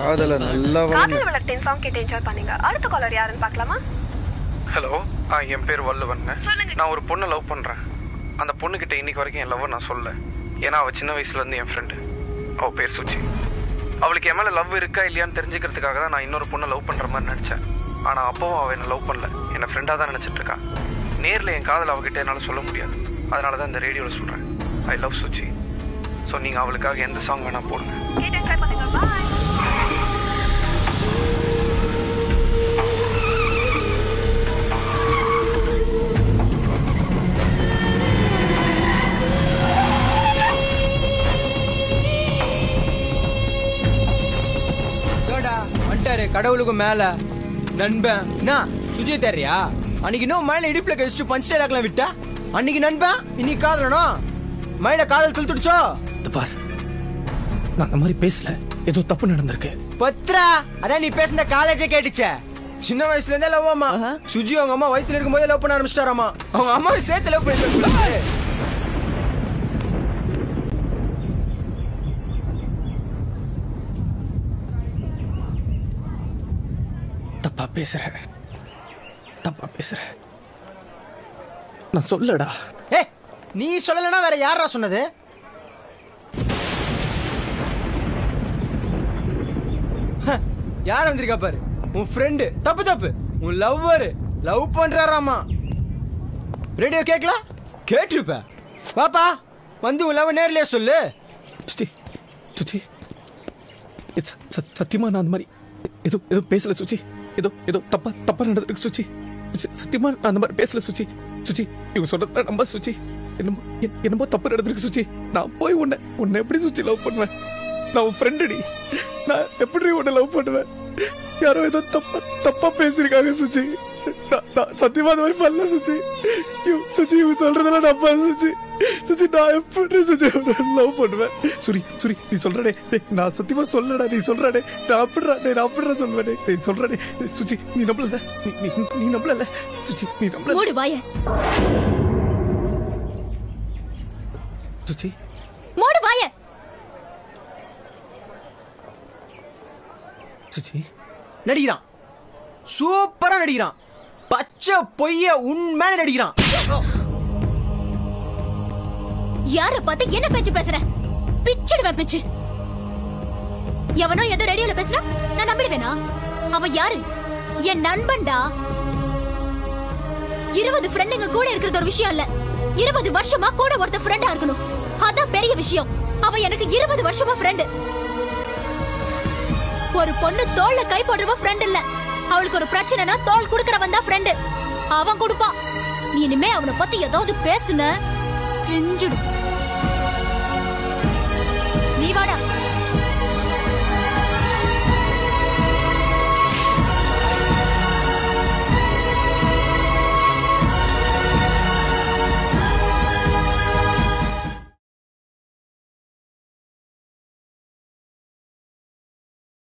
காதல நல்லா வளங்க காதல் வளர்த்தேன் சாங் கேட்டு என்ஜாய் பண்ணீங்க அடுத்த காலர் யாருன்னு பார்க்கலாமா ஹலோ ஆ என் பேர் வல்லுவன் சொல்லுங்க. நான் ஒரு பொண்ணை லவ் பண்ணுறேன் அந்த பொண்ணுக்கிட்ட இன்னைக்கு வரைக்கும் என் லவ் நான் சொல்ல ஏன்னா அவள் சின்ன வயசுலேருந்து என் ஃப்ரெண்டு அவள் பேர் சுச்சி அவளுக்கு என் மேலே லவ் இருக்கா இல்லையான்னு தெரிஞ்சுக்கிறதுக்காக தான் நான் இன்னொரு பொண்ணை லவ் பண்ணுற மாதிரி நினச்சேன் ஆனால் அப்போவும் அவள் என்னை லவ் பண்ணல என்னை ஃப்ரெண்டாக தான் நினச்சிட்டு இருக்கா நேரில் என் காதல் அவகிட்ட என்னால் சொல்ல முடியாது அதனால தான் இந்த ரேடியோவில் சொல்கிறேன் ஐ லவ் சுச்சி ஸோ நீங்கள் அவளுக்காக எந்த சாங் வேணால் போடுங்க கேட்டு என்ஜாய் பண்ணுங்க பாய் தோடா வந்துட்டாரு கடவுளுக்கு மேல நண்பன் என்ன சுஜி தெரியா அன்னைக்கு இன்னும் மழையில இடுப்புல கழிச்சுட்டு பஞ்ச் டைலாக்லாம் விட்டா அன்னைக்கு நண்பன் இன்னைக்கு காதலனும் மழையில காதல் துளுத்துடுச்சோ இது பார் நான் அந்த மாதிரி பேசல ஏதோ தப்பு நடந்திருக்கு பத்ரா அதான் நீ பேசுன காலேஜே கேட்டுச்சே சின்ன வயசுல இருந்தே லவ் அம்மா சுஜி அவங்க அம்மா வயித்துல இருக்கும் போதே லவ் பண்ண ஆரம்பிச்சிட்டாராமா அவங்க அம்மாவை சேர்த்து லவ் பண்ணி தப்பா பேசுற தப்பா பேசுற நான் சொல்லடா ஏ நீ சொல்லலனா வேற யாரா சொன்னது ஹ, யார் வந்திருக்கா பாரு உன் ஃப்ரெண்டு தப்பு தப்பு உன் லவ்வர் லவ் பண்றாராமா ரேடியோ கேட்கல கேட்டிருப்ப பாப்பா வந்து உன் லவ் நேர்லயே சொல்லு சுச்சி சுச்சி இது ச- ச- சத்தியமா நான் அந்த மாதிரி ஏதோ ஏதோ பேசல சுச்சி ஏதோ ஏதோ தப்பா தப்பா நடந்திருக்கு சுச்சி சுச்சி, சத்தியமா நான் அந்த மாதிரி பேசல சுச்சி சுச்சி இவங்க சொல்றதுல நம்ப சுச்சி என்னமோ என்- என்னமோ தப்பு நடந்திருக்கு சுச்சி நான் போய் உன்னை உன்னை எப்படி சுச்சி லவ் பண்ணுவேன் நான் உன் ஃப்ரெண்டுடி நான் எப்படி உன்னை லவ் பண்ணுவேன் யாரோ ஏதோ தப்பா தப்பா பேசியிருக்காங்க சுச்சி நான் நான் சத்தியமா அந்த மாதிரி பண்ணல சுச்சி இவ- சுச்சி இவங்க சொல்றதெல்லாம் நம்ப சுச்சி சுச்சி நான் எப்படி சுச்சி லவ் பண்ணுவேன் சுரி சுரி நீ சொல்றடே டேய், நான் சத்தியமா சொல்லடா நீ சொல்றடே நான் அப்படிடா டேய், நான் அப்படிடா சொல்வேன் டேய், டேய் சொல்றடே டேய், சுச்சி நீ நம்பல நீ நீ நீ நம்பல சுச்சி நீ நம்பல மூடு வாய சுச்சி மூடு வாய சுச்சி நடிக்கிறான் சூப்பரா நடிக்கிறான் பச்சை பொய்ய உண்மையான நடிக்கிறான் யார பார்த்து என்ன பேச்சு பேசுற பிச்சிடுவேன் பிச்சு எவனோ ஏதோ ரேடியோல பேசுனா நான் நம்பிடுவேனா அவன் யாரு என் நண்பன்டா இருபது ஃப்ரெண்டுங்க கூட இருக்கிறது ஒரு விஷயம் இல்ல இருபது வருஷமா கூட ஒருத்த ஃப்ரெண்டா இருக்கணும் அதான் பெரிய விஷயம் அவன் எனக்கு இருபது வருஷமா ஃப்ரெண்டு ஒரு பொண்ணு தோல்ல கை போடுறவ ஃப்ரெண்ட் இல்ல அவளுக்கு ஒரு பிரச்சனைனா தோல் குடுக்கறவன் தான் ஃப்ரெண்டு அவன் கொடுப்பான் நீ இனிமே அவனை பத்தி ஏதாவது பேசுன கெஞ்சிடும்